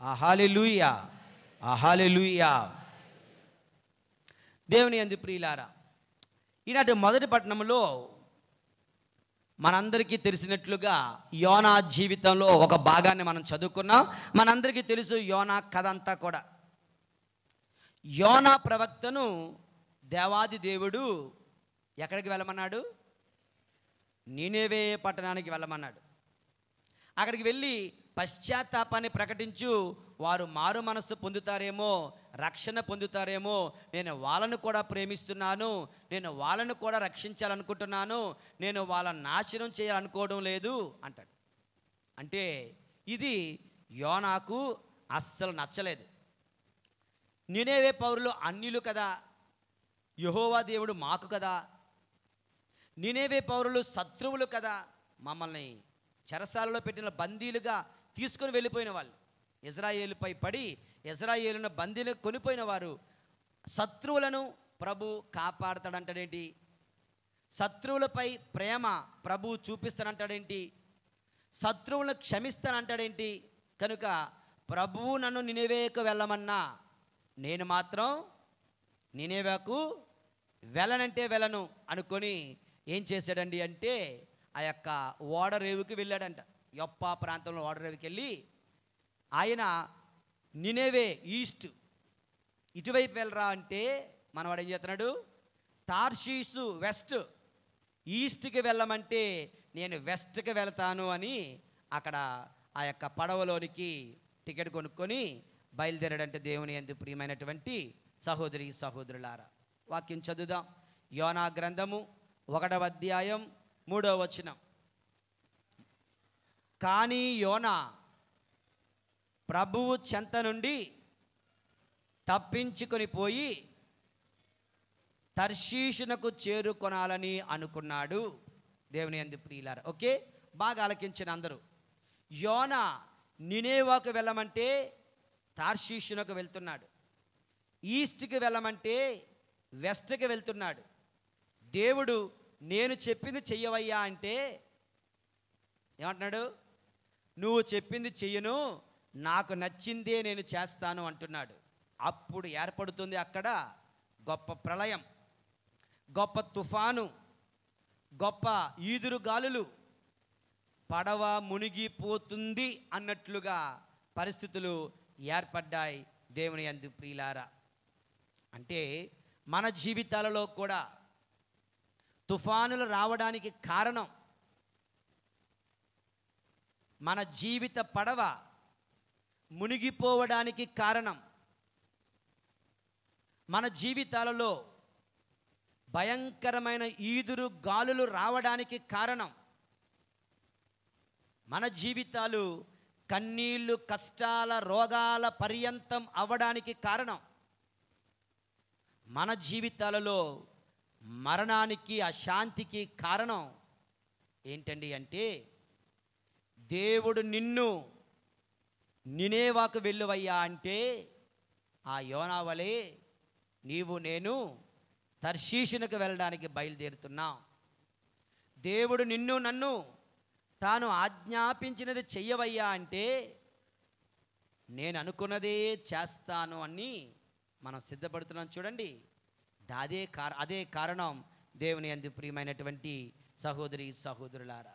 అహాలెలుయా అహాలెలుయా దేవుని అంది ప్రియులారా ఈనాటి మొదటి పట్టణంలో మనందరికీ తెలిసినట్లుగా యోనా జీవితంలో ఒక భాగాన్ని మనం చదువుకున్నాం మనందరికీ తెలుసు యోనా కథ అంతా కూడా యోనా ప్రవక్తను దేవాది దేవుడు ఎక్కడికి వెళ్ళమన్నాడు నీనేవే పట్టణానికి వెళ్ళమన్నాడు అక్కడికి వెళ్ళి పశ్చాత్తాపాన్ని ప్రకటించు వారు మారు మనస్సు పొందుతారేమో రక్షణ పొందుతారేమో నేను వాళ్ళను కూడా ప్రేమిస్తున్నాను నేను వాళ్ళను కూడా రక్షించాలనుకుంటున్నాను నేను వాళ్ళ నాశనం చేయాలనుకోవడం లేదు అంటాడు అంటే ఇది యోనాకు అస్సలు నచ్చలేదు నినేవే పౌరులు అన్యులు కదా యహోవా దేవుడు మాకు కదా నినేవే పౌరులు శత్రువులు కదా మమ్మల్ని చెరసాలలో పెట్టిన బందీలుగా తీసుకొని వెళ్ళిపోయిన వాళ్ళు ఇజ్రాయేలుపై పడి ఇజ్రాయేలును బందీలు కొనిపోయిన వారు శత్రువులను ప్రభు కాపాడతాడంటాడేంటి శత్రువులపై ప్రేమ ప్రభు చూపిస్తానంటాడేంటి శత్రువులను క్షమిస్తానంటాడేంటి కనుక ప్రభువు నన్ను నినేవేకు వెళ్ళమన్నా నేను మాత్రం నినేవేకు వెళ్ళనంటే వెళ్ళను అనుకొని ఏం చేశాడండి అంటే ఆ యొక్క ఓడరేవుకి వెళ్ళాడంట యొప్ప ప్రాంతంలో ఓడరేవుకి వెళ్ళి ఆయన నినేవే ఈస్ట్ ఇటువైపు వెళ్ళరా అంటే మనవాడు ఏం చేస్తున్నాడు తార్షీసు వెస్ట్ ఈస్ట్కి వెళ్ళమంటే నేను వెస్ట్కి వెళ్తాను అని అక్కడ ఆ యొక్క పడవలోనికి టికెట్ కొనుక్కొని బయలుదేరాడంటే దేవుని ఎందు ప్రియమైనటువంటి సహోదరి సహోదరులారా వాక్యం చదువుదాం యోనా గ్రంథము ఒకటవ అధ్యాయం మూడవ వచనం కానీ యోనా ప్రభువు చెంత నుండి తప్పించుకొని పోయి తర్షీషునకు చేరుకొనాలని అనుకున్నాడు దేవుని అంది ప్రియులారా ఓకే బాగా ఆలకించిన అందరూ యోన నినేవాకు వెళ్ళమంటే తార్షీషునకు వెళ్తున్నాడు ఈస్ట్కి వెళ్ళమంటే వెస్ట్కి వెళ్తున్నాడు దేవుడు నేను చెప్పింది చెయ్యవయ్యా అంటే ఏమంటున్నాడు నువ్వు చెప్పింది చెయ్యను నాకు నచ్చిందే నేను చేస్తాను అంటున్నాడు అప్పుడు ఏర్పడుతుంది అక్కడ గొప్ప ప్రళయం గొప్ప తుఫాను గొప్ప ఈదురు గాలులు పడవ మునిగిపోతుంది అన్నట్లుగా పరిస్థితులు ఏర్పడ్డాయి దేవుని అందు ప్రియులారా అంటే మన జీవితాలలో కూడా తుఫానులు రావడానికి కారణం మన జీవిత పడవ మునిగిపోవడానికి కారణం మన జీవితాలలో భయంకరమైన ఈదురు గాలులు రావడానికి కారణం మన జీవితాలు కన్నీళ్ళు కష్టాల రోగాల పర్యంతం అవ్వడానికి కారణం మన జీవితాలలో మరణానికి అశాంతికి కారణం ఏంటండి అంటే దేవుడు నిన్ను నినేవాకు వెళ్ళువయ్యా అంటే ఆ యోనావలే నీవు నేను తర్షీషునకు వెళ్ళడానికి బయలుదేరుతున్నాం దేవుడు నిన్ను నన్ను తాను ఆజ్ఞాపించినది చెయ్యవయ్యా అంటే నేను అనుకున్నదే చేస్తాను అని మనం సిద్ధపడుతున్నాం చూడండి అదే కార అదే కారణం దేవుని అందు ప్రియమైనటువంటి సహోదరి సహోదరులారా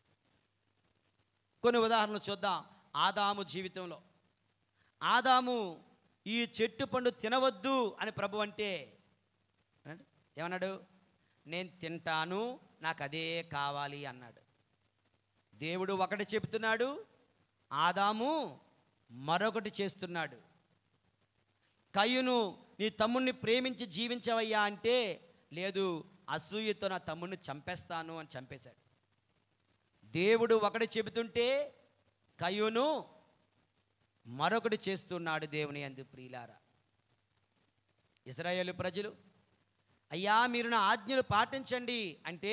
కొన్ని ఉదాహరణలు చూద్దాం ఆదాము జీవితంలో ఆదాము ఈ చెట్టు పండు తినవద్దు అని ప్రభు అంటే అన్నాడు. ఏమన్నాడు నేను తింటాను నాకు అదే కావాలి అన్నాడు దేవుడు ఒకటి చెబుతున్నాడు ఆదాము మరొకటి చేస్తున్నాడు కయ్యును నీ తమ్ముణ్ణి ప్రేమించి జీవించవయ్యా అంటే లేదు అసూయతో నా తమ్ముడిని చంపేస్తాను అని చంపేశాడు దేవుడు ఒకటి చెబుతుంటే కయ్యును మరొకటి చేస్తున్నాడు దేవుని అందు ప్రియులారా ఇజ్రాయేలు ప్రజలు అయ్యా మీరు నా ఆజ్ఞలు పాటించండి అంటే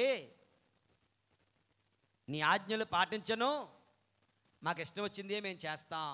నీ ఆజ్ఞలు పాటించను మాకు ఇష్టం వచ్చిందే మేము చేస్తాం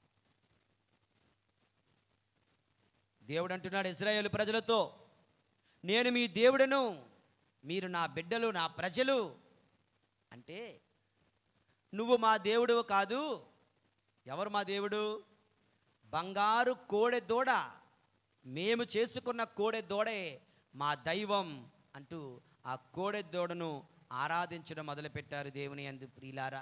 దేవుడు అంటున్నాడు ఇజ్రాయేలు ప్రజలతో నేను మీ దేవుడను మీరు నా బిడ్డలు నా ప్రజలు అంటే నువ్వు మా దేవుడు కాదు ఎవరు మా దేవుడు బంగారు కోడె దూడ మేము చేసుకున్న కోడె దూడే మా దైవం అంటూ ఆ కోడె దూడను ఆరాధించడం మొదలుపెట్టారు దేవుని అందు ప్రియులారా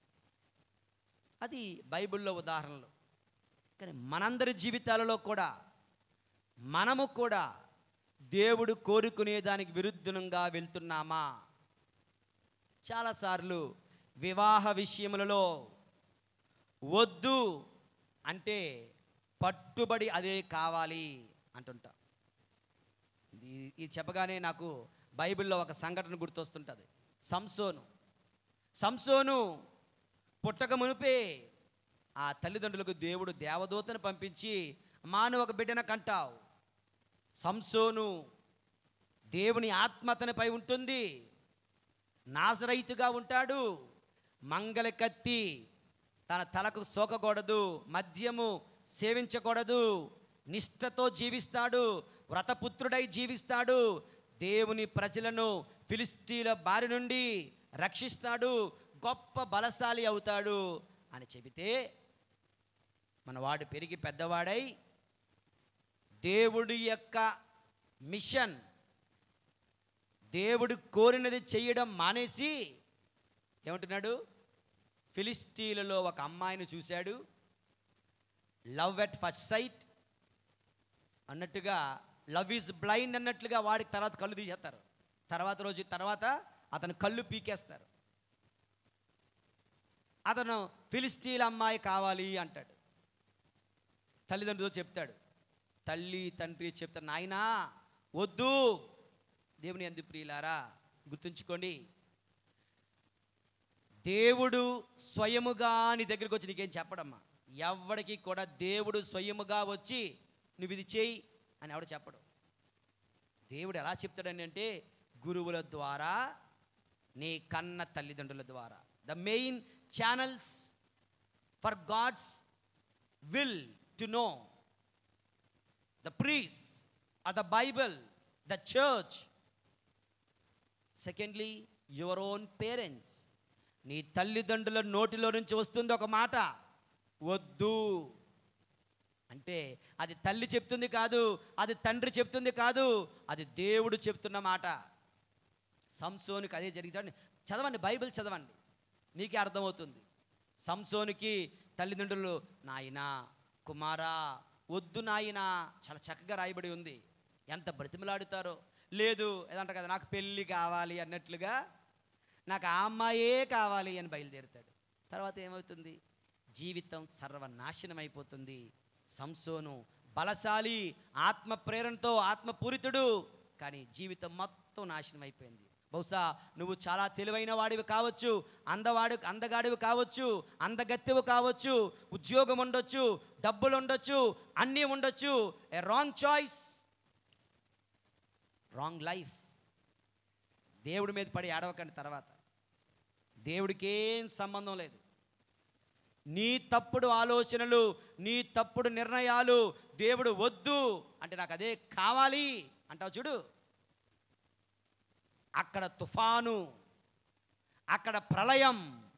అది బైబిల్లో ఉదాహరణలు కానీ మనందరి జీవితాలలో కూడా మనము కూడా దేవుడు కోరుకునే దానికి విరుద్ధంగా వెళ్తున్నామా చాలాసార్లు వివాహ విషయములలో వద్దు అంటే పట్టుబడి అదే కావాలి అంటుంటా ఇది ఇది చెప్పగానే నాకు బైబిల్లో ఒక సంఘటన గుర్తొస్తుంటుంది సంసోను సంసోను పుట్టక మునిపే ఆ తల్లిదండ్రులకు దేవుడు దేవదూతను పంపించి మాను ఒక బిడ్డన కంటావు సంసోను దేవుని ఆత్మ అతనిపై ఉంటుంది నాజరైతుగా ఉంటాడు మంగళ కత్తి తన తలకు సోకకూడదు మద్యము సేవించకూడదు నిష్ఠతో జీవిస్తాడు వ్రతపుత్రుడై జీవిస్తాడు దేవుని ప్రజలను ఫిలిస్తీన్ల బారి నుండి రక్షిస్తాడు గొప్ప బలశాలి అవుతాడు అని చెబితే మనవాడు పెరిగి పెద్దవాడై దేవుడి యొక్క మిషన్ దేవుడు కోరినది చేయడం మానేసి ఏమంటున్నాడు ఫిలిస్టీలలో ఒక అమ్మాయిని చూశాడు లవ్ ఎట్ ఫస్ట్ సైట్ అన్నట్టుగా లవ్ ఈజ్ బ్లైండ్ అన్నట్లుగా వాడికి తర్వాత కళ్ళు తీసేస్తారు తర్వాత రోజు తర్వాత అతను కళ్ళు పీకేస్తారు అతను ఫిలిస్టీల అమ్మాయి కావాలి అంటాడు తల్లిదండ్రులతో చెప్తాడు తల్లి తండ్రి చెప్తారు నాయనా వద్దు దేవుని ఎందు ప్రియులారా గుర్తుంచుకోండి దేవుడు స్వయముగా నీ దగ్గరికి వచ్చి నీకేం చెప్పడమ్మా ఎవడికి కూడా దేవుడు స్వయముగా వచ్చి నువ్వు ఇది చేయి అని ఎవడు చెప్పడు దేవుడు ఎలా చెప్తాడని అంటే గురువుల ద్వారా నీ కన్న తల్లిదండ్రుల ద్వారా the main channels for God's will to know the priests are the Bible the church secondly your own parents నీ తల్లిదండ్రుల నోటిలో నుంచి వస్తుంది ఒక మాట వద్దు అంటే అది తల్లి చెప్తుంది కాదు అది తండ్రి చెప్తుంది కాదు అది దేవుడు చెప్తున్న మాట సంసోనికి అదే జరిగింది చదవండి బైబిల్ చదవండి నీకే అర్థమవుతుంది సంసోనికి తల్లిదండ్రులు నాయనా కుమారా వద్దు నాయనా చాలా చక్కగా రాయబడి ఉంది ఎంత బ్రతిమలాడుతారో లేదు ఏదంట కదా నాకు పెళ్ళి కావాలి అన్నట్లుగా నాకు ఆ అమ్మాయే కావాలి అని బయలుదేరుతాడు తర్వాత ఏమవుతుంది జీవితం సర్వనాశనం అయిపోతుంది సంసోను బలశాలి ఆత్మ ప్రేరణతో ఆత్మపూరితుడు కానీ జీవితం మొత్తం నాశనం అయిపోయింది బహుశా నువ్వు చాలా తెలివైన వాడివి కావచ్చు అందవాడు అందగాడివి కావచ్చు అందగత్తెవు కావచ్చు ఉద్యోగం ఉండొచ్చు డబ్బులు ఉండొచ్చు అన్నీ ఉండొచ్చు a wrong choice wrong life దేవుడి మీద పడి ఏడవకండి తర్వాత దేవుడికి ఏం సంబంధం లేదు నీ తప్పుడు ఆలోచనలు నీ తప్పుడు నిర్ణయాలు దేవుడు వద్దు అంటే నాకు అదే కావాలి అంటావు చూడు అక్కడ తుఫాను అక్కడ ప్రళయం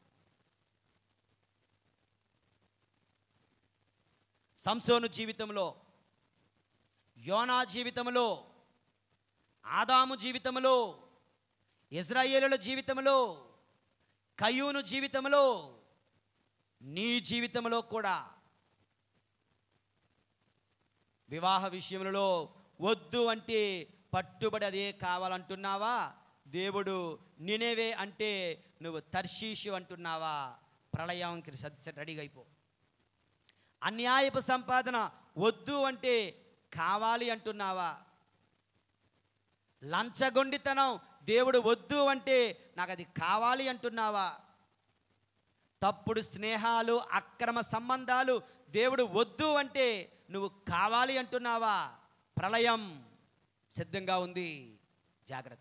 సంసోను జీవితంలో యోనా జీవితంలో ఆదాము జీవితంలో ఇజ్రాయేలుల జీవితంలో కయూను జీవితంలో నీ జీవితంలో కూడా వివాహ విషయములలో వద్దు అంటే పట్టుబడి అదే కావాలంటున్నావా దేవుడు నినేవే అంటే నువ్వు తర్షీషు అంటున్నావా ప్రళయంకి సద్ రెడీగా అయిపో అన్యాయపు సంపాదన వద్దు అంటే కావాలి అంటున్నావా లంచగొండితనం దేవుడు వద్దు అంటే నాకు అది కావాలి అంటున్నావా తప్పుడు స్నేహాలు అక్రమ సంబంధాలు దేవుడు వద్దు అంటే నువ్వు కావాలి అంటున్నావా ప్రళయం సిద్ధంగా ఉంది జాగ్రత్త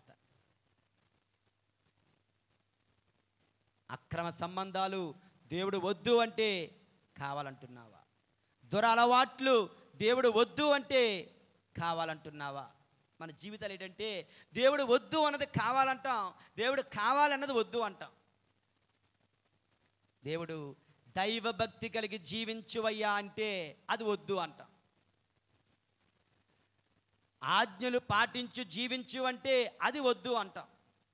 అక్రమ సంబంధాలు దేవుడు వద్దు అంటే కావాలంటున్నావా దురలవాట్లు దేవుడు వద్దు అంటే కావాలంటున్నావా మన జీవితాలు ఏంటంటే దేవుడు వద్దు అన్నది కావాలంటాం దేవుడు కావాలన్నది వద్దు అంటాం దేవుడు దైవ భక్తి కలిగి జీవించువయ్యా అంటే అది వద్దు అంటాం ఆజ్ఞలు పాటించు జీవించు అంటే అది వద్దు అంటాం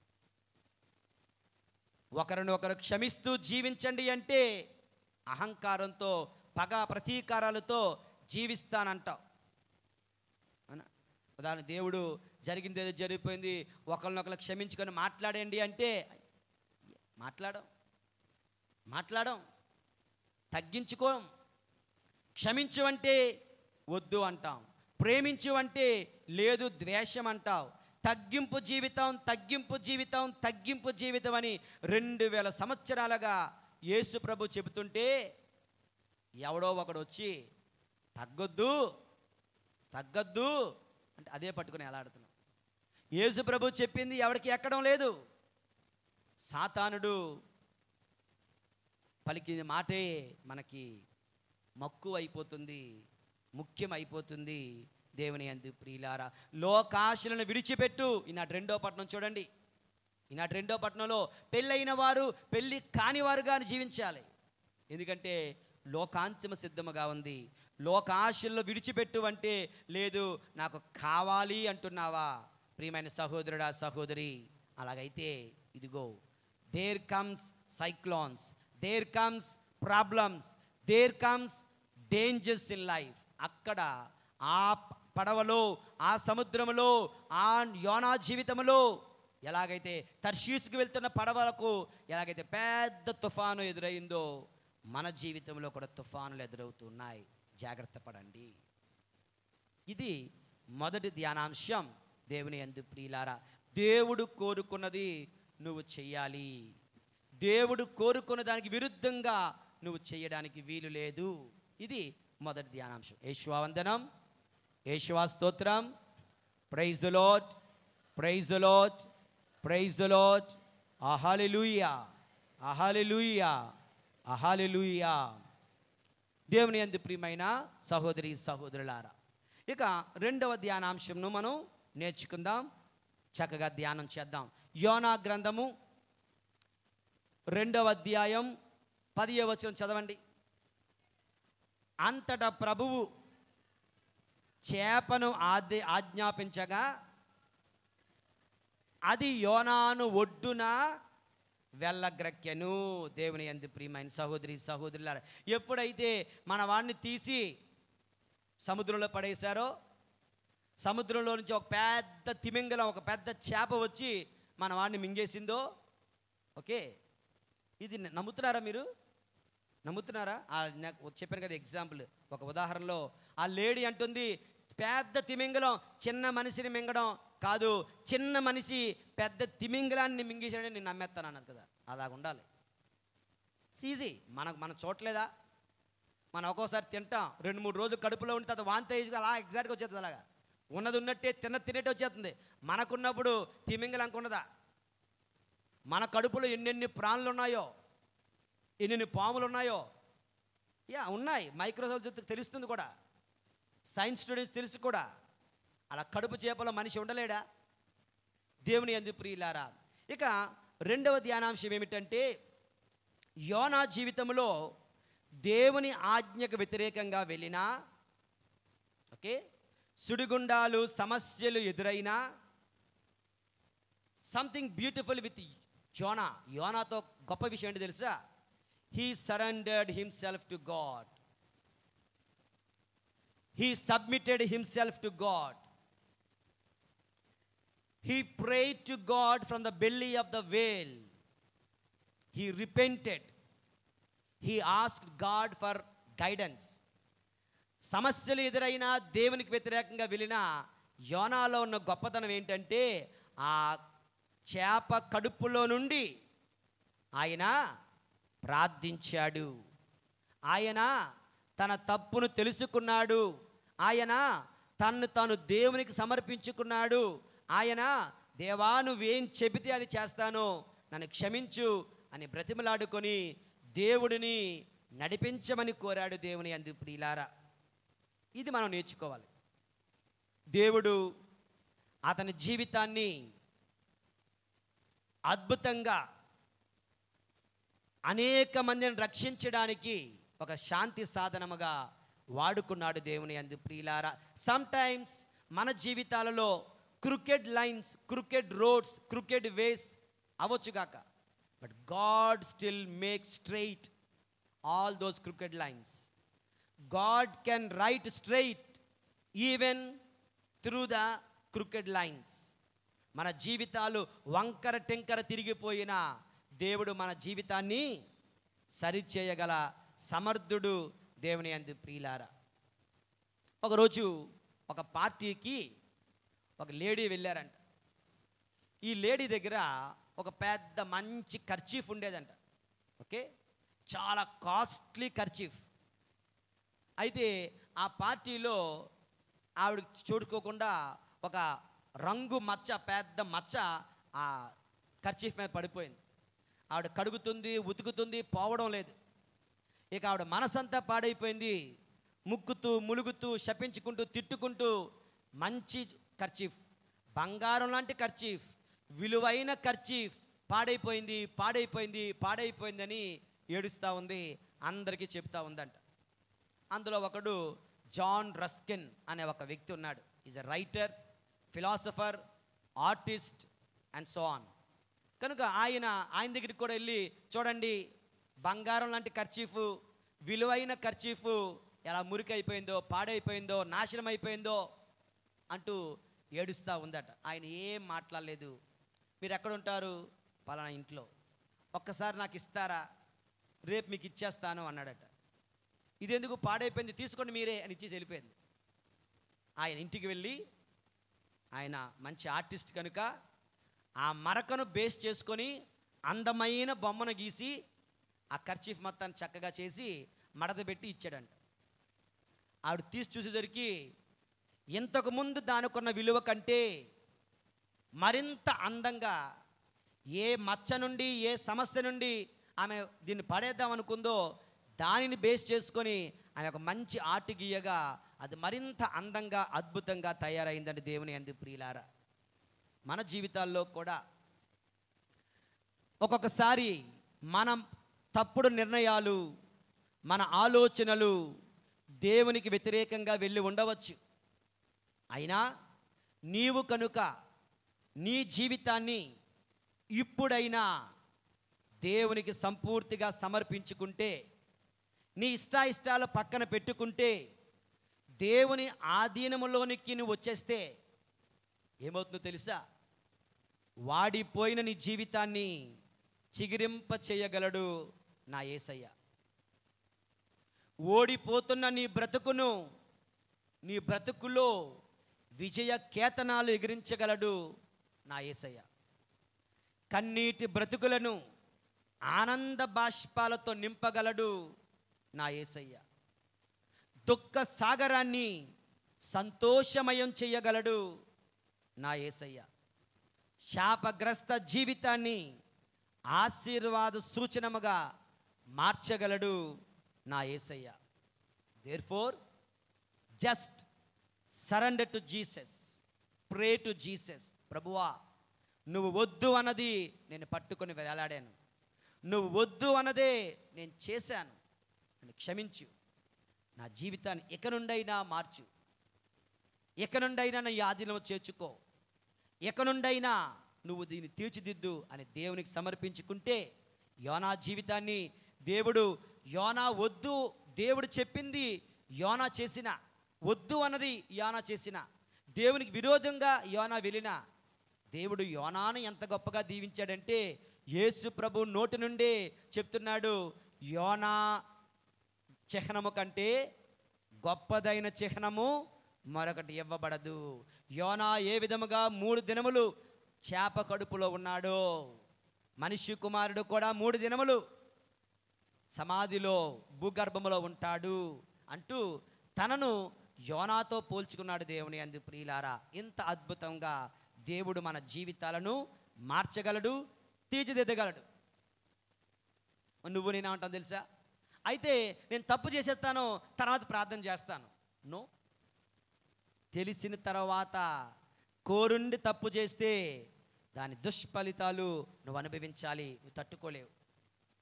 ఒకరినొకరు క్షమిస్తూ జీవించండి అంటే అహంకారంతో పగ ప్రతీకారాలతో జీవిస్తానంటాం అవునా? ఉదాహరణ దేవుడు జరిగింది ఏదో జరిగిపోయింది ఒకరినొకరు క్షమించుకొని మాట్లాడండి అంటే మాట్లాడం మాట్లాడం తగ్గించుకోం క్షమించు అంటే వద్దు అంటాం ప్రేమించు అంటే లేదు ద్వేషం అంటావు తగ్గింపు జీవితం తగ్గింపు జీవితం తగ్గింపు జీవితం అని రెండు వేల సంవత్సరాలుగా యేసు ప్రభు చెబుతుంటే ఎవడో ఒకడు వచ్చి తగ్గొద్దు తగ్గొద్దు అంటే అదే పట్టుకుని ఎలాడుతున్నాం యేసు ప్రభు చెప్పింది ఎవరికి ఎక్కడం లేదు సాతానుడు పలికిన మాటే మనకి మక్కువ అయిపోతుంది ముఖ్యం అయిపోతుంది దేవుని అందు ప్రియులారా లోకాశలను విడిచిపెట్టు ఈనాటి రెండో పట్టణం చూడండి ఈనాటి రెండో పట్టణంలో పెళ్ళైన వారు పెళ్ళి కాని వారుగా జీవించాలి ఎందుకంటే లోకాంతిమ సిద్ధముగా ఉంది లోకాశల్లో విడిచిపెట్టు అంటే లేదు నాకు కావాలి అంటున్నావా ప్రియమైన సహోదరుడా సహోదరి అలాగైతే ఇదిగో there comes cyclones there comes problems there comes dangers in life అక్కడ ఆ పడవలో ఆ సముద్రములో ఆ యోనా జీవితంలో ఎలాగైతే తర్షీస్కి వెళ్తున్న పడవలకు ఎలాగైతే పెద్ద తుఫాను ఎదురైందో మన జీవితంలో కూడా తుఫానులు ఎదురవుతున్నాయి జాగ్రత్త పడండి ఇది మొదటి ధ్యానాంశం దేవుని ఎందు ప్రియులారా దేవుడు కోరుకున్నది నువ్వు చెయ్యాలి దేవుడు కోరుకున్న దానికి విరుద్ధంగా నువ్వు చేయడానికి వీలు లేదు ఇది మొదటి ధ్యానాంశం యేషువావందనం యేషువా స్తోత్రం praise lord praise lord praise lord అహాలెలూయా అహాలెలూయా అహాలెలూయా దేవుని అందు ప్రియమైన సహోదరి సహోదరులారా ఇక రెండవ ధ్యానాంశంను మనం నేర్చుకుందాం చక్కగా ధ్యానం చేద్దాం యోనా గ్రంథము రెండవ అధ్యాయం పదియ వచనం చదవండి అంతటా ప్రభువు చేపను ఆది ఆజ్ఞాపించగా అది యోనాను ఒడ్డున వెళ్ళగ్రక్కెను దేవుని ఎందు ప్రియమైన సహోదరి సహోదరుల ఎప్పుడైతే మన వాడిని తీసి సముద్రంలో పడేశారో సముద్రంలో నుంచి ఒక పెద్ద తిమింగలం ఒక పెద్ద చేప వచ్చి మన వాడిని మింగేసిందో ఓకే ఇది న- నమ్ముతున్నారా మీరు నమ్ముతున్నారా ఆ నాకు చెప్పాను కదా ఎగ్జాంపుల్ ఒక ఉదాహరణలో ఆ లేడీ అంటుంది పెద్ద తిమింగలం చిన్న మనిషిని మింగడం కాదు చిన్న మనిషి పెద్ద తిమింగలాన్ని మింగేసాడని నేను నమ్మేస్తాను అన్నది కదా అలాగ ఉండాలి ఈజీ మనకు మనం చూడలేదా మనం ఒక్కోసారి తింటాం రెండు మూడు రోజులు కడుపులో ఉంటే అది వాంతి అయ్యి అలా ఎగ్జాక్ట్గా వచ్చేస్తుంది అలాగా ఉన్నది ఉన్నట్టే తిన్న తినేట్టు వచ్చేస్తుంది మనకున్నప్పుడు తిమింగలంకు ఉన్నదా మన కడుపులో ఎన్నెన్ని ప్రాణులు ఉన్నాయో ఎన్నెన్ని పాములు ఉన్నాయో యా ఉన్నాయి మైక్రోసాఫ్ట్ తెలుస్తుంది కూడా సైన్స్ స్టూడెంట్స్ తెలుసు కూడా అలా కడుపు చేపలో మనిషి ఉండలేడా దేవుని ఎందు ప్రియులారా ఇక రెండవ ధ్యానాంశం ఏమిటంటే యోనా జీవితంలో దేవుని ఆజ్ఞకు వ్యతిరేకంగా వెళ్ళినా ఓకే సుడిగుండాలు సమస్యలు ఎదురైనా సంథింగ్ బ్యూటిఫుల్ విత్ జోనా యోనాతో గొప్ప విషయం ఏంటి తెలుసా he surrendered himself to God he submitted himself to God he prayed to God from the belly of the whale he repented he ask God for guidance సమస్యలు ఎదురైనా దేవునికి వ్యతిరేకంగా వెళ్ళిన యోనాలో ఉన్న గొప్పతనం ఏంటంటే ఆ చేప కడుపులో నుండి ఆయన ప్రార్థించాడు ఆయన తన తప్పును తెలుసుకున్నాడు ఆయన తన్ను తాను దేవునికి సమర్పించుకున్నాడు ఆయన దేవా నువ్వేం చెబితే అది చేస్తాను నన్ను క్షమించు అని బ్రతిమలాడుకొని దేవుడిని నడిపించమని కోరాడు దేవుని అందు ప్రియులారా ఇది మనం నేర్చుకోవాలి దేవుడు అతని జీవితాన్ని అద్భుతంగా అనేక మందిని రక్షించడానికి ఒక శాంతి సాధనముగా వాడుకున్నాడు దేవుని అందు ప్రియులారా సమ్ టైమ్స్ మన జీవితాలలో crooked lines crooked roads crooked ways అవ్వచ్చుగాక but God still make straight all those crooked lines God can write straight even through the crooked lines మన జీవితాలు వంకర టెంకర తిరిగిపోయిన దేవుడు మన జీవితాన్ని సరిచేయగల సమర్థుడు దేవుని అందు ప్రియులారా ఒకరోజు ఒక పార్టీకి ఒక లేడీ వెళ్ళారంట ఈ లేడీ దగ్గర ఒక పెద్ద మంచి ఖర్చీఫ్ ఉండేదంట ఓకే చాలా కాస్ట్లీ ఖర్చీఫ్ అయితే ఆ పార్టీలో ఆవిడ చూడుకోకుండా ఒక రంగు మచ్చ పెద్ద మచ్చ ఆ ఖర్చీఫ్ మీద పడిపోయింది ఆవిడ కడుగుతుంది ఉతుకుతుంది పోవడం లేదు ఇక ఆవిడ మనసంతా పాడైపోయింది ముక్కుతూ ములుగుతూ శపించుకుంటూ తిట్టుకుంటూ మంచి ఖర్చీఫ్ బంగారం లాంటి ఖర్చీఫ్ విలువైన ఖర్చీఫ్ పాడైపోయింది పాడైపోయింది పాడైపోయిందని ఏడుస్తూ ఉంది అందరికీ చెప్తా ఉందంట అందులో ఒకడు జాన్ రస్కిన్ అనే ఒక వ్యక్తి ఉన్నాడు is a writer philosopher artist and so on కనుక ఆయన ఆయన దగ్గరికి కూడా వెళ్ళి చూడండి బంగారం లాంటి ఖర్చీఫ్ విలువైన ఖర్చీఫ్ ఎలా మురికైపోయిందో పాడైపోయిందో నాశనం అయిపోయిందో అంటూ ఏడుస్తూ ఉందట ఆయన ఏం మాట్లాడలేదు మీరు ఎక్కడ ఉంటారు పలానా ఇంట్లో ఒక్కసారి నాకు ఇస్తారా రేపు మీకు ఇచ్చేస్తాను అన్నాడట ఇదెందుకు పాడైపోయింది తీసుకోండి మీరే అని ఇచ్చేసి వెళ్ళిపోయింది ఆయన ఇంటికి వెళ్ళి ఆయన మంచి ఆర్టిస్ట్ కనుక ఆ మరకను బేస్ చేసుకొని అందమైన బొమ్మను గీసి ఆ ఖర్చీఫ్ మొత్తాన్ని చక్కగా చేసి మడత పెట్టి ఇచ్చాడంట ఆవిడ తీసి చూసేసరికి ఇంతకు ముందు దానికున్న విలువ కంటే మరింత అందంగా ఏ మచ్చ నుండి ఏ సమస్య నుండి ఆమె దీన్ని పడేద్దాం అనుకుందో దానిని బేస్ చేసుకొని ఆమె ఒక మంచి ఆర్ట్ గీయగా అది మరింత అందంగా అద్భుతంగా తయారైందండి దేవుని అంది ప్రియులారా మన జీవితాల్లో కూడా ఒక్కొక్కసారి మనం తప్పుడు నిర్ణయాలు మన ఆలోచనలు దేవునికి వ్యతిరేకంగా వెళ్ళి ఉండవచ్చు అయినా నీవు కనుక నీ జీవితాన్ని ఇప్పుడైనా దేవునికి సంపూర్తిగా సమర్పించుకుంటే నీ ఇష్టాయిష్టాలు పక్కన పెట్టుకుంటే దేవుని ఆధీనములోనికి నువ్వు వచ్చేస్తే ఏమవుతుందో తెలుసా వాడిపోయిన నీ జీవితాన్ని చిగిరింప చేయగలడు నా ఏసయ్య ఓడిపోతున్న నీ బ్రతుకును నీ బ్రతుకులో విజయ కేతనాలు ఎగిరించగలడు నా ఏసయ్య కన్నీటి బ్రతుకులను ఆనంద బాష్పాలతో నింపగలడు నా ఏసయ్య దుఃఖ సాగరాన్ని సంతోషమయం చేయగలడు నా ఏసయ్య శాపగ్రస్త జీవితాన్ని ఆశీర్వాద సూచనముగా మార్చగలడు నా Yesayya therefore just surrender to Jesus pray to Jesus ప్రభువా నువ్వు వద్దు అన్నది నేను పట్టుకొని వేలాడాను నువ్వు వద్దు అన్నదే నేను చేశాను నన్ను క్షమించు నా జీవితాన్ని ఇక నుండైనా మార్చు ఇక నుండైనా నా ఆధీనం చేర్చుకో ఇక నుండైనా నువ్వు దీన్ని తీర్చిదిద్దు అని దేవునికి సమర్పించుకుంటే యోనా జీవితాన్ని దేవుడు యోనా వద్దు దేవుడు చెప్పింది యోనా చేసిన వద్దు అన్నది యోనా చేసిన దేవునికి విరోధంగా యోనా వెళ్ళిన దేవుడు యోనాను ఎంత గొప్పగా దీవించాడంటే యేసు ప్రభు నోటి నుండే చెప్తున్నాడు యోనా చిహ్నము కంటే గొప్పదైన చిహ్నము మరొకటి ఇవ్వబడదు యోనా ఏ విధముగా మూడు దినములు చేప కడుపులో ఉన్నాడో మనిషి కుమారుడు కూడా మూడు దినములు సమాధిలో భూగర్భములో ఉంటాడు అంటూ తనను యోనాతో పోల్చుకున్నాడు దేవుని అందు ప్రియులారా ఇంత అద్భుతంగా దేవుడు మన జీవితాలను మార్చగలడు తీర్చిదిద్దగలడు నువ్వు నేనేమంటాను తెలుసా అయితే నేను తప్పు చేసేస్తాను తర్వాత ప్రార్థన చేస్తాను నో తెలిసిన తర్వాత కోరుండి తప్పు చేస్తే దాని దుష్ఫలితాలు నువ్వు అనుభవించాలి నువ్వు తట్టుకోలేవు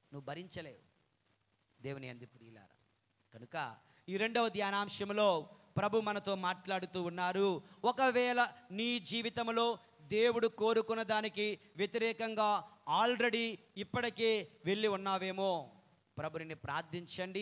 నువ్వు భరించలేవు దేవుని అంది ప్రియులారా కనుక ఈ రెండవ ధ్యానాంశంలో ప్రభు మనతో మాట్లాడుతూ ఉన్నారు ఒకవేళ నీ జీవితంలో దేవుడు కోరుకున్న దానికి వ్యతిరేకంగా ఆల్రెడీ ఇప్పటికే వెళ్ళి ఉన్నావేమో ప్రభుని ప్రార్థించండి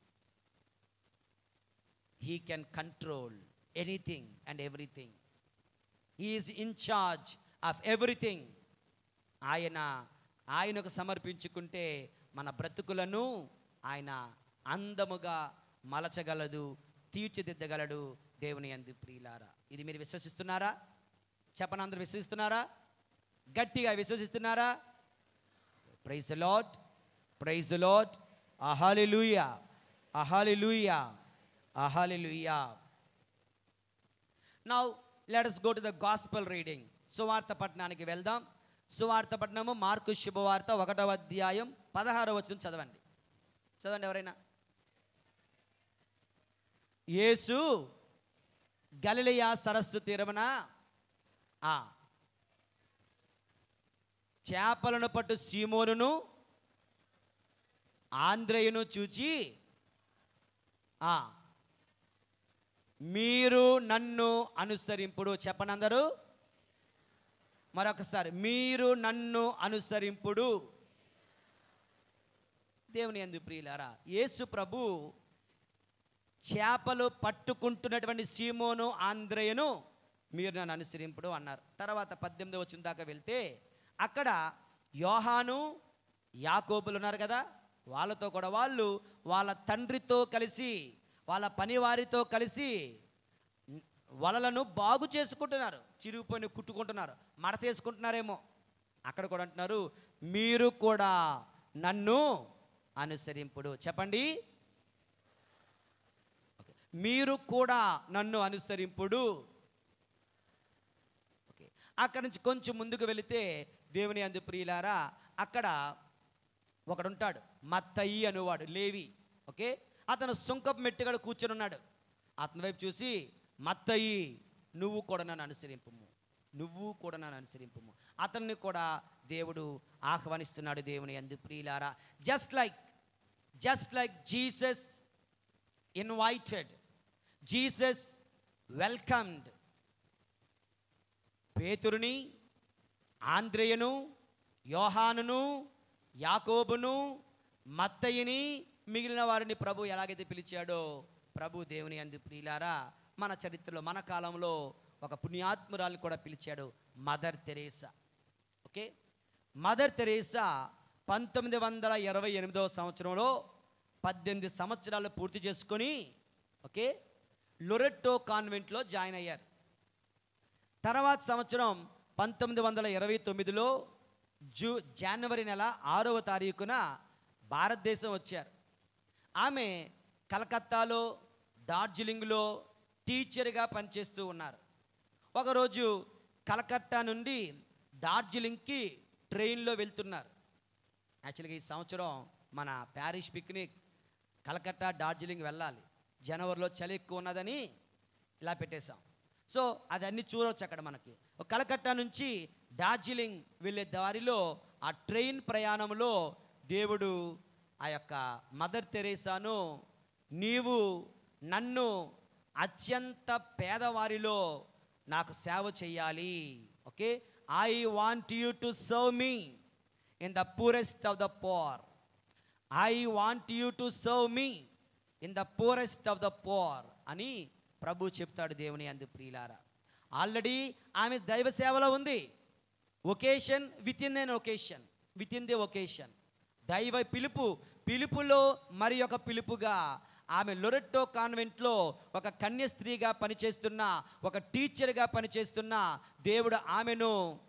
he can control anything and everything is in charge of everything ఆయన ఆయనకు సమర్పించుకుంటే మన బ్రతుకులను ఆయన అందముగా మలచగలదు తీర్చిదిద్దగలడు దేవుని అందు ప్రియులారా ఇది మీరు విశ్వసిస్తున్నారా చెప్పని అందరూ విశ్వసిస్తున్నారా గట్టిగా విశ్వసిస్తున్నారా praise Lord praise Lord hallelujah hallelujah hallelujah now let us go to the gospel reading సువార్త పట్టణానికి వెళ్దాం సువార్త పట్టణము మార్కు శుభవార్త ఒకటవ అధ్యాయం పదహారవ వచనం చదవండి చదవండి ఎవరైనా యేసు గలిలయ సరస్సు తీరమున ఆ చేపలను పట్టు సీమోనును ఆంధ్రయును చూచి ఆ మీరు నన్ను అనుసరింపుడు చెప్పనందరు మరొకసారి మీరు నన్ను అనుసరింపుడు దేవుని ఎందు ప్రియులారా యేసు ప్రభు చేపలు పట్టుకుంటున్నటువంటి సీమోను ఆంధ్రయను మీరు నన్ను అనుసరింపుడు అన్నారు తర్వాత పద్దెనిమిది వచ్చిన దాకా వెళ్తే అక్కడ యోహాను యాకోబులు ఉన్నారు కదా వాళ్ళతో కూడా వాళ్ళు వాళ్ళ తండ్రితో కలిసి వాళ్ళ పనివారితో కలిసి వలలను బాగు చేసుకుంటున్నారు చిరిగిపోయిన కుట్టుకుంటున్నారు మడతేసుకుంటున్నారేమో అక్కడ కూడా అంటున్నారు మీరు కూడా నన్ను అనుసరింపుడు చెప్పండి ఓకే. మీరు కూడా నన్ను అనుసరింపుడు ఓకే అక్కడ నుంచి కొంచెం ముందుకు వెళితే దేవుని అందు ప్రియులారా అక్కడ ఒకడుంటాడు మత్తయి అనువాడు లేవి ఓకే అతను సుంకపు మెట్టుగడ కూర్చొని ఉన్నాడు అతని వైపు చూసి మత్తయి నువ్వు కూడా నన్ను అనుసరింపుము నువ్వు కూడా నన్ను అనుసరింపుము అతన్ని కూడా దేవుడు ఆహ్వానిస్తున్నాడు దేవుని అందు ప్రియులారా just like just like Jesus invited Jesus welcomed పేతురుని ఆంద్రేయను యోహానును యాకోబును మత్తయిని మిగిలిన వారిని ప్రభు ఎలాగైతే పిలిచాడో ప్రభు దేవుని అందు ప్రియులారా మన చరిత్రలో మన కాలంలో ఒక పుణ్యాత్మురాలు కూడా పిలిచాడు Mother Teresa okay Mother Teresa పంతొమ్మిది వందల ఇరవై ఎనిమిదవ సంవత్సరంలో పద్దెనిమిది సంవత్సరాలు పూర్తి చేసుకొని ఓకే లొరెట్టో కాన్వెంట్లో జాయిన్ అయ్యారు తర్వాత సంవత్సరం పంతొమ్మిది వందల ఇరవై తొమ్మిదిలో జూ జనవరి నెల ఆరవ తారీఖున భారతదేశం వచ్చారు ఆమె కలకత్తాలో డార్జిలింగ్లో టీచర్గా పనిచేస్తూ ఉన్నారు ఒకరోజు కలకత్తా నుండి డార్జిలింగ్కి ట్రైన్లో వెళ్తున్నారు యాక్చువల్గా ఈ సంవత్సరం మన ప్యారిస్ పిక్నిక్ కలకత్తా డార్జిలింగ్ వెళ్ళాలి జనవరిలో చలి ఎక్కువ ఉన్నదని ఇలా పెట్టేశాం సో అది అన్ని చూడవచ్చు అక్కడ మనకి ఒక కలకత్తా నుంచి డార్జిలింగ్ వెళ్ళే దారిలో ఆ ట్రైన్ ప్రయాణంలో దేవుడు ఆ యొక్క మదర్ తెరేసాను నీవు నన్ను అత్యంత పేదవారిలో నాకు సేవ చేయాలి okay I want you to serve me in the poorest of the poor I want you to serve me in the poorest of the poor అని ప్రభు చెప్తాడు దేవుని అందు ప్రియులారా ఆల్రెడీ ఆమె దైవ సేవలో ఉంది vocation with in an vocation with in the vocation దైవ పిలుపు పిలుపులో మరి ఒక పిలుపుగా ఆమె లొరెట్టో కాన్వెంట్లో ఒక కన్య స్త్రీగా పనిచేస్తున్న ఒక టీచర్గా పనిచేస్తున్న దేవుడు ఆమెను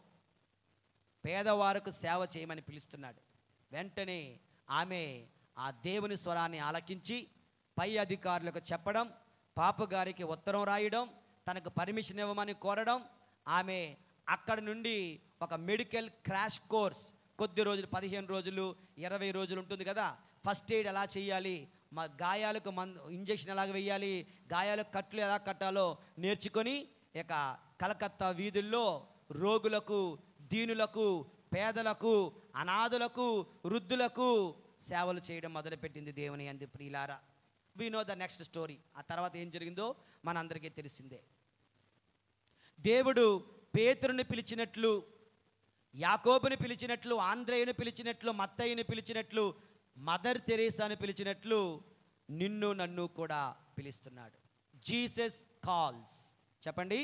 పేదవారికి సేవ చేయమని పిలుస్తున్నాడు వెంటనే ఆమె ఆ దేవుని స్వరాన్ని ఆలకించి పై అధికారులకు చెప్పడం పాపగారికి ఉత్తరం రాయడం తనకు పర్మిషన్ ఇవ్వమని కోరడం ఆమె అక్కడ నుండి ఒక మెడికల్ క్రాష్ కోర్స్ కొద్ది రోజులు పదిహేను రోజులు ఇరవై రోజులు ఉంటుంది కదా ఫస్ట్ ఎయిడ్ ఎలా చేయాలి మా గాయాలకు మందు ఇంజెక్షన్ ఎలాగ వేయాలి గాయాలకు కట్లు ఎలా కట్టాలో నేర్చుకొని ఇక కలకత్తా వీధుల్లో రోగులకు దీనులకు పేదలకు అనాథులకు వృద్ధులకు సేవలు చేయడం మొదలుపెట్టింది దేవుని అంది ప్రియులారా we know the next story ఆ తర్వాత ఏం జరిగిందో మనందరికీ తెలిసిందే దేవుడు పేతురుని పిలిచినట్లు యాకోబుని పిలిచినట్లు ఆంధ్రేయుని పిలిచినట్లు మత్తయ్యని పిలిచినట్లు మదర్ తెరేసాను పిలిచినట్లు నిన్ను నన్ను కూడా పిలుస్తున్నాడు జీసస్ కాల్స్ చెప్పండి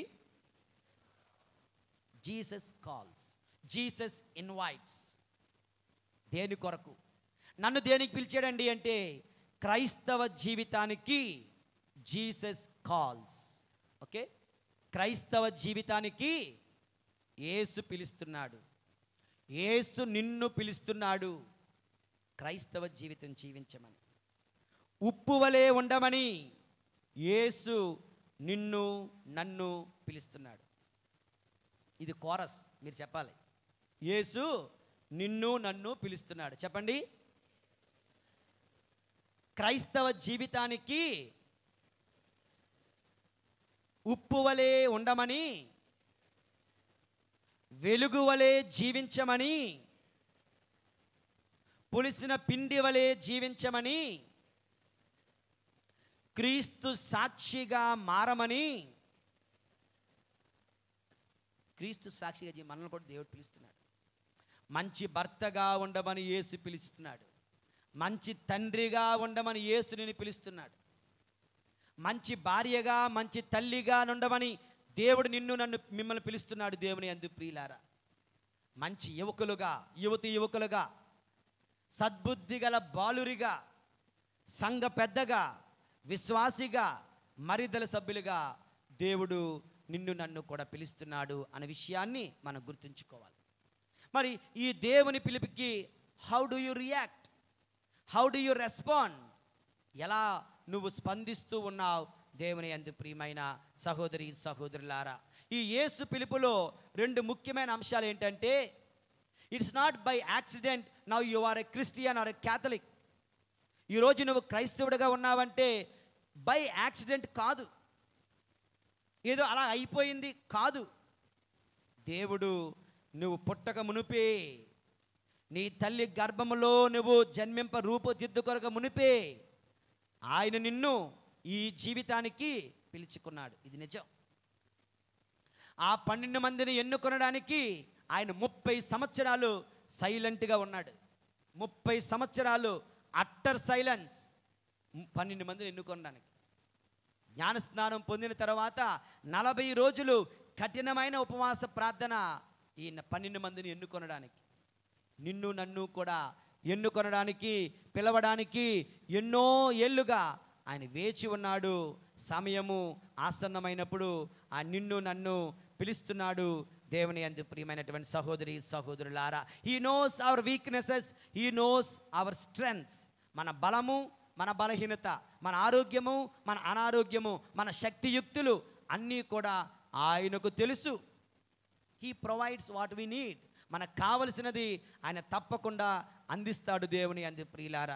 జీసస్ కాల్స్ జీసస్ ఇన్వైట్స్ దేని కొరకు నన్ను దేనికి పిలిచాడండి అంటే క్రైస్తవ జీవితానికి జీసస్ కాల్స్ ఓకే క్రైస్తవ జీవితానికి యేసు పిలుస్తున్నాడు యేసు నిన్ను పిలుస్తున్నాడు క్రైస్తవ జీవితం జీవించమని ఉప్పు వలె ఉండమని యేసు నిన్ను నన్ను పిలుస్తున్నాడు ఇది కోరస్ మీరు చెప్పాలి యేసు నిన్ను నన్ను పిలుస్తున్నాడు చెప్పండి క్రైస్తవ జీవితానికి ఉప్పు వలె ఉండమని వెలుగు వలె జీవించమని పులిసిన పిండి వలె జీవించమని క్రీస్తు సాక్షిగా మారమని క్రీస్తు సాక్షిగా జీ- మనల్ని కూడా దేవుడు పిలుస్తున్నాడు మంచి భర్తగా ఉండమని యేసు పిలుస్తున్నాడు మంచి తండ్రిగా ఉండమని యేసు నేను పిలుస్తున్నాడు మంచి భార్యగా మంచి తల్లిగా ఉండమని దేవుడు నిన్ను నన్ను మిమ్మల్ని పిలుస్తున్నాడు దేవుని అందు ప్రియులారా మంచి యువకులుగా యువతి యువకులుగా సద్బుద్ధి గల బాలురిగా సంఘ పెద్దగా విశ్వాసిగా మరిదల సభ్యులుగా దేవుడు నిన్ను నన్ను కూడా పిలుస్తున్నాడు అనే విషయాన్ని మనం గుర్తుంచుకోవాలి మరి ఈ దేవుని పిలుపుకి how do you react how do you respond ఎలా నువ్వు స్పందిస్తూ ఉన్నావు దేవుని అందు ప్రియమైన సహోదరి సహోదరులారా ఈ యేసు పిలుపులో రెండు ముఖ్యమైన అంశాలు ఏంటంటే it's not by accident now you are a Christian or a Catholic ఈరోజు నువ్వు క్రైస్తవుడిగా ఉన్నావంటే బై యాక్సిడెంట్ కాదు ఏదో అలా అయిపోయింది కాదు దేవుడు నువ్వు పుట్టక మునిపే నీ తల్లి గర్భములో నువ్వు జన్మింప రూపుదిద్దుకొనక మునిపే ఆయన నిన్ను ఈ జీవితానికి పిలుచుకున్నాడు ఇది నిజం ఆ పన్నెండు మందిని ఎన్నుకొనడానికి ఆయన ముప్పై సంవత్సరాలు సైలెంట్గా ఉన్నాడు ముప్పై సంవత్సరాలు అట్టర్ సైలెన్స్ పన్నెండు మందిని ఎన్నుకొనడానికి జ్ఞానస్నానం పొందిన తర్వాత నలభై రోజులు కఠినమైన ఉపవాస ప్రార్థన ఈ పన్నెండు మందిని ఎన్నుకొనడానికి నిన్ను నన్ను కూడా ఎన్నుకొనడానికి పిలవడానికి ఎన్నో ఏళ్ళుగా ఆయన వేచి ఉన్నాడు సమయము ఆసన్నమైనప్పుడు ఆ నిన్ను నన్ను పిలుస్తున్నాడు దేవుని అందు ప్రియమైనటువంటి సహోదరి సహోదరులారా he knows our weaknesses he knows our strengths మన బలము మన బలహీనత మన ఆరోగ్యము మన అనారోగ్యము మన శక్తియుక్తులు అన్నీ కూడా ఆయనకు తెలుసు he provides what we need మనకు కావలసినది ఆయన తప్పకుండా అందిస్తాడు దేవుని అంది ప్రియులారా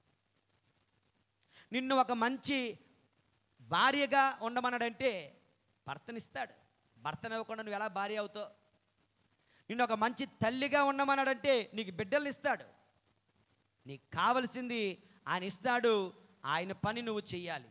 నిన్ను ఒక మంచి భార్యగా ఉండమన్నాడంటే భర్తనిస్తాడు భర్తనివ్వకుండా నువ్వు ఎలా భార్య అవుతావు నిన్ను ఒక మంచి తల్లిగా ఉండమన్నాడంటే నీకు బిడ్డలు ఇస్తాడు నీకు కావలసింది ఆయన ఇస్తాడు ఆయన పని నువ్వు చెయ్యాలి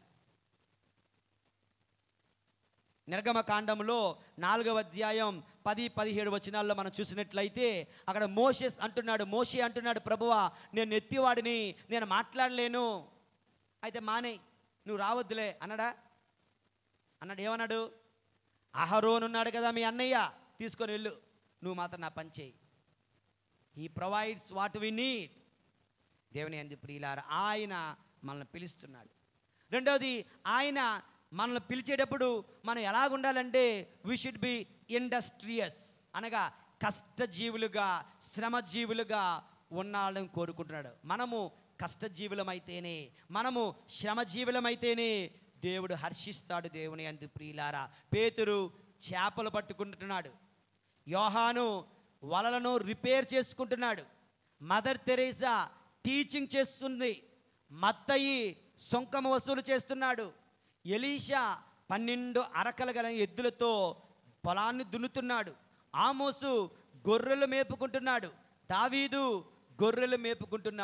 నిర్గమకాండంలో నాలుగవ అధ్యాయం పది పదిహేడు వచనాల్లో మనం చూసినట్లయితే అక్కడ మోషెస్ అంటున్నాడు మోషే అంటున్నాడు ప్రభువా నేను ఎత్తివాడిని నేను మాట్లాడలేను అయితే మానే నువ్వు రావద్దులే అన్నాడా అన్నాడు ఏమన్నాడు అహరోనున్నాడు కదా మీ అన్నయ్య తీసుకొని వెళ్ళు నువ్వు మాత్రం నా పని చేయి he provides what we need దేవుని అంది ప్రియులార ఆయన మనల్ని పిలుస్తున్నాడు రెండవది ఆయన మనల్ని పిలిచేటప్పుడు మనం ఎలాగుండాలంటే వి షుడ్ బి ఇండస్ట్రియస్ అనగా కష్టజీవులుగా శ్రమజీవులుగా ఉండాలని కోరుకుంటున్నాడు మనము కష్టజీవులమైతేనే మనము శ్రమజీవులమైతేనే దేవుడు హర్షిస్తాడు దేవుని అందు ప్రియులారా పేతురు చేపలు పట్టుకుంటున్నాడు యోహాను వలలను రిపేర్ చేసుకుంటున్నాడు మదర్ తెరేసా టీచింగ్ చేస్తుంది మత్తయి సొంకము వసూలు చేస్తున్నాడు ఎలీషా పన్నెండు అరకల గల ఎద్దులతో పొలాన్ని దున్నుతున్నాడు ఆమోసు గొర్రెలు మేపుకుంటున్నాడు దావీదు గొర్రెలు మేపుకుంటున్నాడు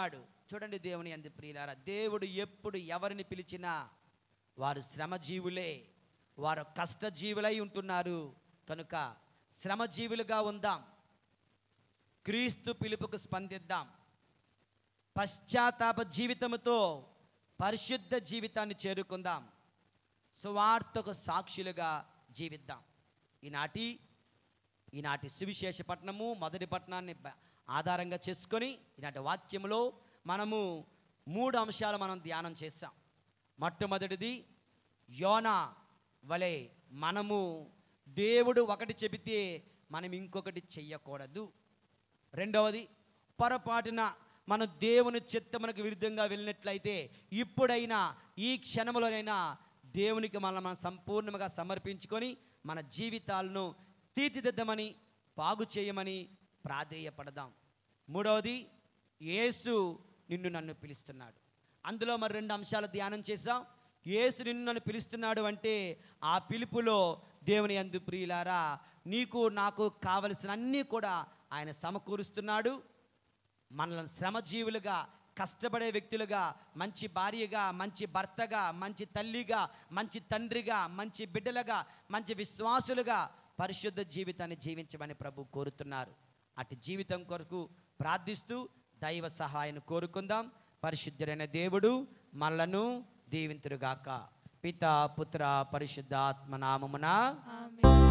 చూడండి దేవుని అంది ప్రియులారా దేవుడు ఎప్పుడు ఎవరిని పిలిచినా వారు శ్రమజీవులే వారు కష్టజీవులై ఉంటున్నారు కనుక శ్రమజీవులుగా ఉందాం క్రీస్తు పిలుపుకు స్పందిద్దాం పశ్చాత్తాప జీవితముతో పరిశుద్ధ జీవితాన్ని చేరుకుందాం సువార్తకు సాక్షులుగా జీవిద్దాం ఈనాటి ఈనాటి సువిశేష పట్టణము మొదటి పట్టణాన్ని బ- ఆధారంగా చేసుకొని ఈనాటి వాక్యములో మనము మూడు అంశాలు మనం ధ్యానం చేశాం మొట్టమొదటిది యోనా వలె మనము దేవుడు ఒకటి చెబితే మనం ఇంకొకటి చెయ్యకూడదు రెండవది పొరపాటున మనం దేవుని చిత్తమునకు విరుద్ధంగా వెళ్ళినట్లయితే ఇప్పుడైనా ఈ క్షణంలోనైనా దేవునికి మనం మనం సంపూర్ణంగా సమర్పించుకొని మన జీవితాలను తీర్చిదిద్దమని బాగు చేయమని ప్రాధేయపడదాం మూడవది యేసు నిన్ను నన్ను పిలుస్తున్నాడు అందులో మరి రెండు అంశాలు ధ్యానం చేసాం యేసు నిన్ను నన్ను పిలుస్తున్నాడు అంటే ఆ పిలుపులో దేవుని అందు ప్రియులారా నీకు నాకు కావలసిన అన్నీ కూడా ఆయన సమకూరుస్తున్నాడు మనల్ని శ్రమజీవులుగా కష్టపడే వ్యక్తులుగా మంచి భార్యగా మంచి భర్తగా మంచి తల్లిగా మంచి తండ్రిగా మంచి బిడ్డలుగా మంచి విశ్వాసులుగా పరిశుద్ధ జీవితాన్ని జీవించమని ప్రభు కోరుతున్నారు అటు జీవితం కొరకు ప్రార్థిస్తూ దైవ సహాయాన్ని కోరుకుందాం పరిశుద్ధుడైన దేవుడు మనలను దీవింతురుగాక పిత పుత్ర పరిశుద్ధాత్మ నామమున ఆమేన్